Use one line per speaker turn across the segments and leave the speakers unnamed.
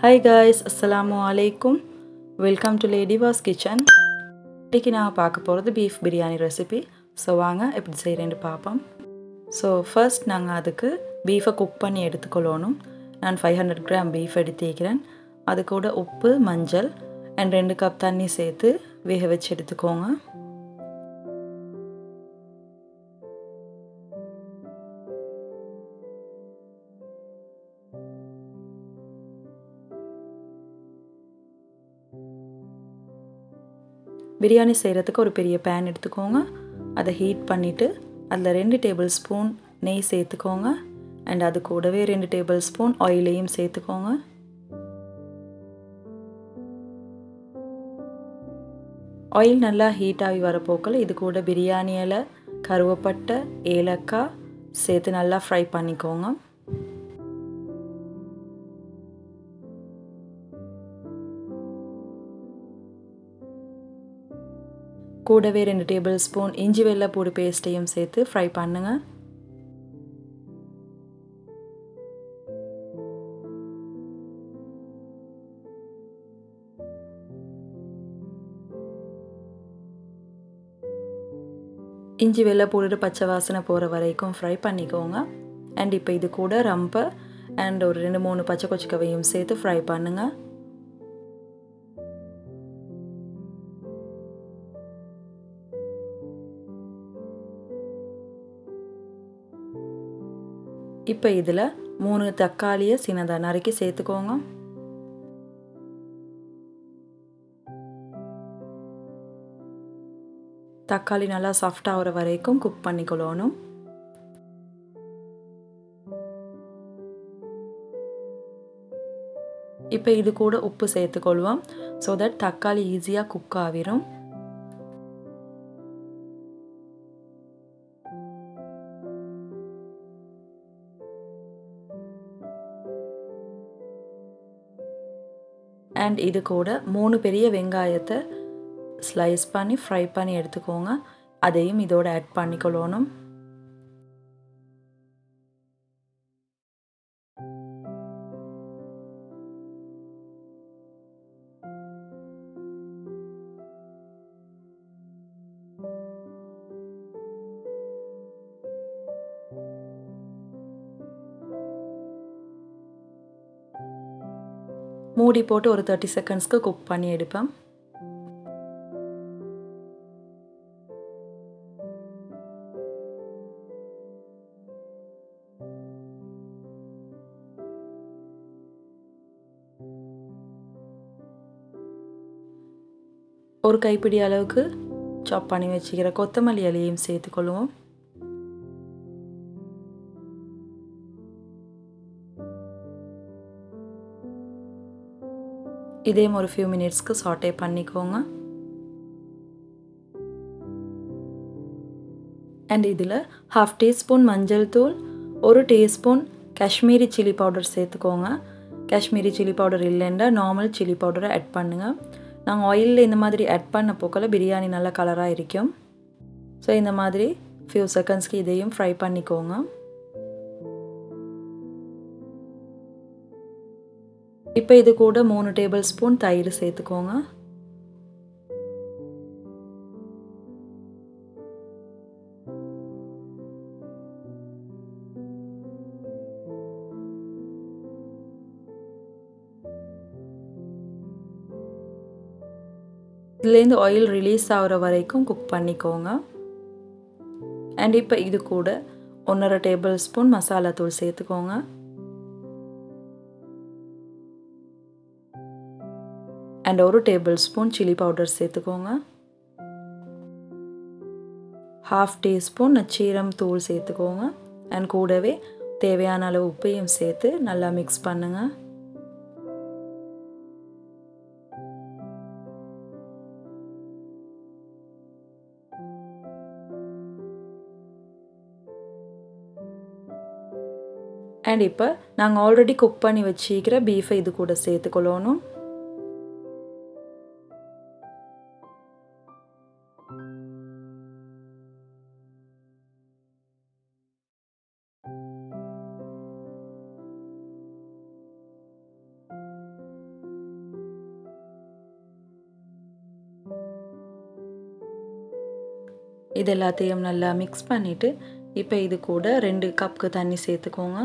hi guys அஸ்ஸலாமு அலைக்கும் welcome to lady வாஸ் கிச்சன் இன்றைக்கி நான் பார்க்க போகிறது பீஃப் பிரியாணி ரெசிபி ஸோ வாங்க எப்படி செய்கிறேன்னு பார்ப்போம் ஸோ ஃபர்ஸ்ட் நாங்கள் அதுக்கு பீஃபை குக் பண்ணி எடுத்துக்கொள்ளணும் நான் ஃபைவ் ஹண்ட்ரட் கிராம் பீஃப் எடுத்துக்கிறேன் அது கூட உப்பு மஞ்சள் அண்ட் ரெண்டு கப் தண்ணி சேர்த்து வேக வச்சு எடுத்துக்கோங்க பிரியாணி செய்கிறதுக்கு ஒரு பெரிய பேன் எடுத்துக்கோங்க அதை ஹீட் பண்ணிவிட்டு அதில் ரெண்டு டேபிள் ஸ்பூன் நெய் சேர்த்துக்கோங்க அண்ட் அது கூடவே ரெண்டு டேபிள் ஸ்பூன் ஆயிலையும் சேர்த்துக்கோங்க ஆயில் நல்லா ஹீட் ஆகி வரப்போக்கில் இது கூட பிரியாணி இலை கருவப்பட்டை ஏலக்காய் சேர்த்து நல்லா ஃப்ரை பண்ணிக்கோங்க கூடவே ரெண்டு டேபிள் ஸ்பூன் இஞ்சி வெள்ளைப்பூடு பேஸ்ட்டையும் சேர்த்து ஃப்ரை பண்ணுங்கள் இஞ்சி வெள்ளை போட்டுட்டு பச்சை வாசனை போகிற வரைக்கும் ஃப்ரை பண்ணிக்கோங்க அண்ட் இப்போ இது கூட ரம்பை அண்ட் ஒரு ரெண்டு மூணு பச்சை கொச்சிக்கவையும் சேர்த்து ஃப்ரை பண்ணுங்கள் இப்போ இதில் மூணு தக்காளியை சின்னதாக நறுக்கி சேர்த்துக்கோங்க தக்காளி நல்லா சாஃப்ட் ஆகிற வரைக்கும் குக் பண்ணிக்கொள்ளணும் இப்போ இது கூட உப்பு சேர்த்துக்கொள்வோம் ஸோ தட் தக்காளி ஈஸியாக குக் ஆகிரும் அண்ட் இது கூட மூணு பெரிய வெங்காயத்தை ஸ்லைஸ் பண்ணி ஃப்ரை பண்ணி எடுத்துக்கோங்க அதையும் இதோட ஆட் பண்ணிக்கொள்ளணும் மூடி போட்டு ஒரு தேர்ட்டி செகண்ட்ஸ்க்கு குக் பண்ணி எடுப்பேன் ஒரு கைப்பிடி அளவுக்கு சாப் பண்ணி வச்சுக்கிற கொத்தமல்லி இலையும் சேர்த்துக்கொள்வோம் இதையும் ஒரு ஃபியூ மினிட்ஸ்க்கு சாட்டே பண்ணிக்கோங்க அண்ட் இதில் ஹாஃப் டீஸ்பூன் மஞ்சள் தூள் ஒரு டீஸ்பூன் காஷ்மீரி சில்லி பவுடர் சேர்த்துக்கோங்க காஷ்மீரி சில்லி பவுடர் இல்லைன்னா நார்மல் சில்லி பவுடரை ஆட் பண்ணுங்கள் நாங்கள் ஆயிலில் இந்த மாதிரி ஆட் பண்ண போக்கில் பிரியாணி நல்ல கலராக இருக்கும் ஸோ இந்த மாதிரி ஃபியூ செகண்ட்ஸ்க்கு இதையும் ஃப்ரை பண்ணிக்கோங்க இப்போ இது கூட மூணு டேபிள் ஸ்பூன் தயிர் சேர்த்துக்கோங்க இதுலேருந்து ஆயில் ரிலீஸ் ஆகிற வரைக்கும் குக் பண்ணிக்கோங்க அண்ட் இப்போ இது கூட ஒன்றரை டேபிள் ஸ்பூன் மசாலா தூள் சேர்த்துக்கோங்க அண்ட் ஒரு டேபிள் ஸ்பூன் சில்லி பவுடர் சேர்த்துக்கோங்க ஹாஃப் டீஸ்பூன் நச்சீரம் தூள் சேர்த்துக்கோங்க அண்ட் கூடவே தேவையான அளவு உப்பையும் சேர்த்து நல்லா மிக்ஸ் பண்ணுங்கள் அண்ட் இப்போ நாங்கள் ஆல்ரெடி குக் பண்ணி வச்சிக்கிற பீஃபை இது கூட சேர்த்துக்கொள்ளணும் இது எல்லாத்தையும் நல்லா மிக்ஸ் பண்ணிவிட்டு இப்போ இது கூட ரெண்டு கப்புக்கு தண்ணி சேர்த்துக்கோங்க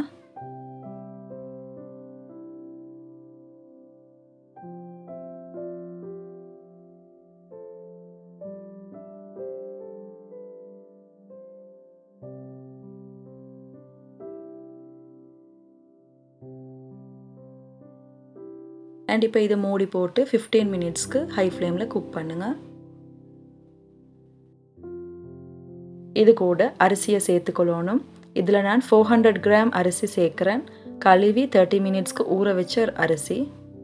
அண்ட் இப்போ இதை மூடி போட்டு ஃபிஃப்டீன் மினிட்ஸ்க்கு ஹை ஃப்ளேமில் குக் பண்ணுங்கள் இது கூட அரிசியை சேர்த்துக்கொள்ளணும் இதில் நான் ஃபோர் ஹண்ட்ரட் கிராம் அரிசி சேர்க்குறேன் கழுவி தேர்ட்டி மினிட்ஸ்க்கு ஊற வச்ச அரிசி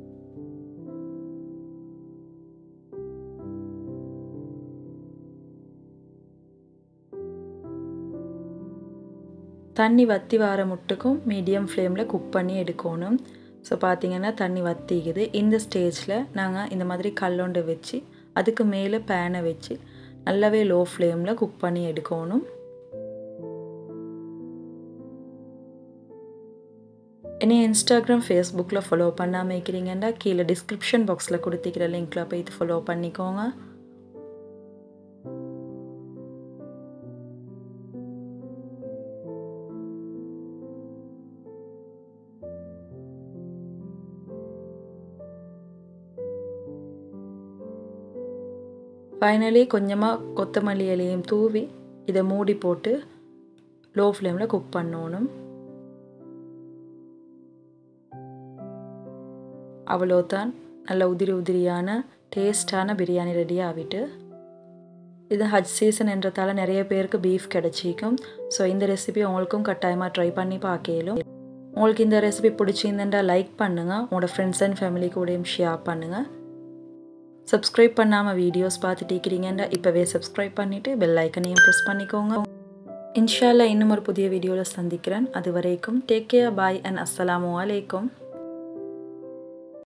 தண்ணி வத்தி வர முட்டுக்கும் மீடியம் ஃப்ளேமில் குக் பண்ணி எடுக்கணும் ஸோ பார்த்தீங்கன்னா தண்ணி வத்திக்குது இந்த ஸ்டேஜில் நாங்கள் இந்த மாதிரி கல்லொண்டு வச்சு அதுக்கு மேலே பேனை வச்சு நல்லாவே லோ ஃப்ளேமில் குக் பண்ணி எடுக்கணும் என்னை இன்ஸ்டாகிராம் ஃபேஸ்புக்கில் ஃபாலோ பண்ணாமல் இருக்கிறீங்கன்னா கீழே டிஸ்கிரிப்ஷன் பாக்ஸில் கொடுத்துக்கிற லிங்க்கில் போய் ஃபாலோ பண்ணிக்கோங்க ஃபைனலி கொஞ்சமாக கொத்தமல்லி இலையும் தூவி இதை மூடி போட்டு லோ ஃப்ளேமில் குக் பண்ணணும் அவ்வளோதான் நல்ல உதிரி உதிரியான டேஸ்டான பிரியாணி ரெடி ஆகிட்டு இது ஹஜ் சீசன் என்றதால நிறைய பேருக்கு பீஃப் கிடச்சிக்கும் ஸோ இந்த ரெசிபி உங்களுக்கும் கட்டாயமாக ட்ரை பண்ணி பார்க்கலும் உங்களுக்கு இந்த ரெசிபி பிடிச்சிருந்தா லைக் பண்ணுங்கள் உங்களோட ஃப்ரெண்ட்ஸ் அண்ட் ஃபேமிலி கூடயும் ஷேர் பண்ணுங்கள் சப்ஸ்கிரைப் பண்ணாமல் வீடியோஸ் பார்த்துட்டு இருக்கிறீங்கன்னா இப்போவே சப்ஸ்கிரைப் பண்ணிவிட்டு பெல் ஐக்கனையும் ப்ரெஸ் பண்ணிக்கோங்க இன்ஷால்லா இன்னும் ஒரு புதிய வீடியோவில் சந்திக்கிறேன் அது வரைக்கும் டேக் கேர் பாய் அண்ட் அஸ்ஸலாமு அலைக்கும்